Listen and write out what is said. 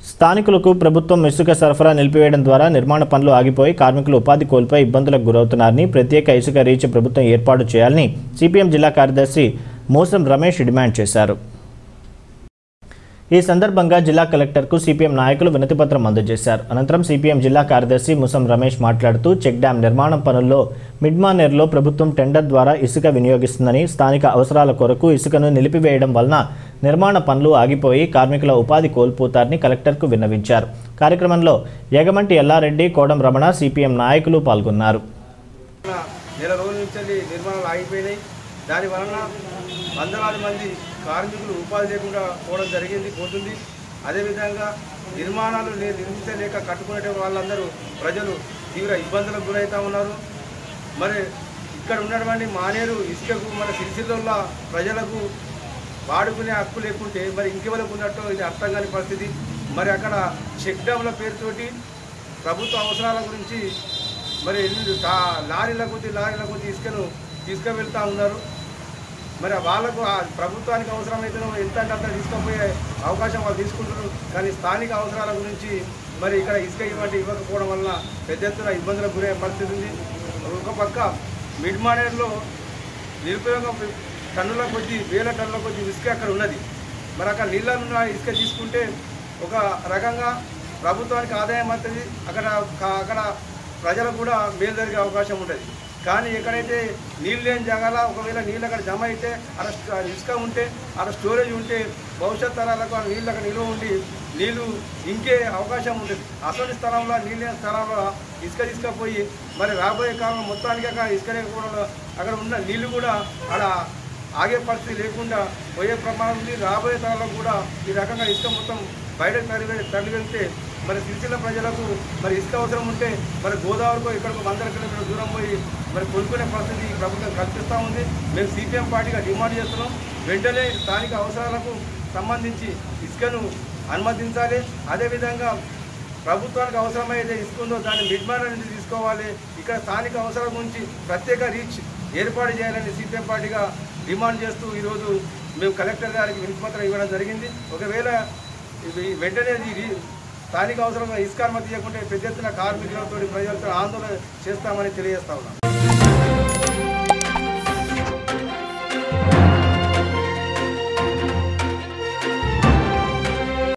స్థానికులకు ప్రభుత్వం ఇసుక సరఫరా నిలిపివేయడం ద్వారా నిర్మాణ పనులు ఆగిపోయి కార్మికులు ఉపాధి కోల్పోయి ఇబ్బందులకు గురవుతున్నారని ప్రత్యేక ఇసుక రీచ్ ప్రభుత్వం ఏర్పాటు చేయాలని సిపిఎం జిల్లా కార్యదర్శి మోసం రమేష్ డిమాండ్ చేశారు ఈ సందర్భంగా జిల్లా కలెక్టర్కు సిపిఎం నాయకులు వినతిపత్రం అందజేశారు అనంతరం సిపిఎం జిల్లా కార్యదర్శి ముసం రమేష్ మాట్లాడుతూ చెక్ డ్యాం నిర్మాణం పనుల్లో మిడ్మానేర్లో ప్రభుత్వం టెండర్ ద్వారా ఇసుక వినియోగిస్తుందని స్థానిక అవసరాల కొరకు ఇసుకను నిలిపివేయడం వలన నిర్మాణ పనులు ఆగిపోయి కార్మికుల ఉపాధి కోల్పోతారని కలెక్టర్కు విన్నవించారు కార్యక్రమంలో యగమంటి ఎల్లారెడ్డి కోడం రమణ సిపిఎం నాయకులు పాల్గొన్నారు నెల రోజుల నుంచి నిర్మాణాలు ఆగిపోయినాయి దాని వలన వందలాది మంది కార్మికులు ఉపాధి లేకుండా పోవడం జరిగింది పోతుంది అదేవిధంగా నిర్మాణాలు ని- నిర్మించలేక కట్టుకునే వాళ్ళందరూ ప్రజలు తీవ్ర ఇబ్బందులకు గురవుతూ ఉన్నారు మరి ఇక్కడ ఉన్నటువంటి మానేరు ఇసుకకు మన సిరిసిల్ల ప్రజలకు వాడుకునే హక్కు లేకుంటే మరి ఇంకెవరికి ఉన్నట్టు ఇది అర్థం కాని పరిస్థితి మరి అక్కడ చెక్ డ్యామ్ల పేరుతోటి ప్రభుత్వ అవసరాల గురించి మరి ఎల్లు తా- లారీల కొద్ది లారీల కొద్ది ఇసుకను తీసుకువెళ్తా ఉన్నారు మరి వాళ్ళకు ఆ ప్రభుత్వానికి అవసరమైతే ఎంత అంటే అంత తీసుకుపోయే అవకాశం వాళ్ళు తీసుకుంటున్నారు కానీ స్థానిక అవసరాల గురించి మరి ఇక్కడ ఇసుక ఇవ్వండి ఇవ్వకపోవడం వల్ల పెద్ద ఎత్తున ఇబ్బందులకు గురయ్యే పరిస్థితి ఉంది ఒక పక్క మిడ్ మానేర్లో నిరుపయోగం టన్నుల కొద్ది వేల టన్నుల కొద్ది ఇసుక అక్కడ ఉన్నది మరి అక్కడ నీళ్ళ ఇసుక తీసుకుంటే ఒక రకంగా ప్రభుత్వానికి ఆదాయం అవుతుంది అక్కడ కా- అక్కడ ప్రజలకు కూడా మేలు జరిగే అవకాశం ఉంటుంది కానీ ఎక్కడైతే నీళ్ళు లేని జాగాల ఒకవేళ నీళ్ళు అక్కడ జమ అయితే అక్కడ స్ట- ఇసుక ఉంటే అక్కడ స్టోరేజ్ ఉంటే భవిష్యత్ తరాలకు ఆ నీళ్ళు అక్కడ నిల్వ ఉండి నీళ్ళు ఇంకే అవకాశం ఉంటుంది అసలు స్థలంలో నీళ్ళు లేని స్థలంలో ఇసుక తీసుకపోయి మరి రాబోయే కాలం మొత్తానికి అక్కడ ఇసుక లేకపోవడంలో అక్కడ ఉన్న నీళ్లు కూడా అక్కడ ఆగే పరిస్థితి లేకుండా పోయే ప్రమాదం ఉంది రాబోయే తరాలకు కూడా ఈ రకంగా ఇసుక మొత్తం బయటకు తరలి తరలి వెళ్తే మరి సిరిసిల్ల ప్రజలకు మరి ఇసుక అవసరం ఉంటే మరి గోదావరికో ఇక్కడికో వందల కిలోమీటర్ల దూరం పోయి మరి కొనుక్కునే పరిస్థితి ఈ ప్రభుత్వం కల్పిస్తూ ఉంది మేము సిపిఎం పార్టీగా డిమాండ్ చేస్తున్నాం వెంటనే స్థానిక అవసరాలకు సంబంధించి ఇసుకను అనుమతించాలి అదేవిధంగా ప్రభుత్వానికి అవసరమైతే ఇసుకుందో దాన్ని నిర్మాణం నుంచి తీసుకోవాలి ఇక్కడ స్థానిక అవసరం గురించి ప్రత్యేక రీచ్ ఏర్పాటు చేయాలని సిపిఎం పార్టీగా డిమాండ్ చేస్తూ ఈరోజు మేము కలెక్టర్ గారికి వినతిపత్రం ఇవ్వడం జరిగింది ఒకవేళ ఇది వెంటనే ఇది స్థానిక అవసరం ఇసుక అనుమతి చేయకుంటే పెద్ద ఎత్తున కార్మికులతో ప్రజలతో ఆందోళన చేస్తామని తెలియజేస్తా ఉన్నాం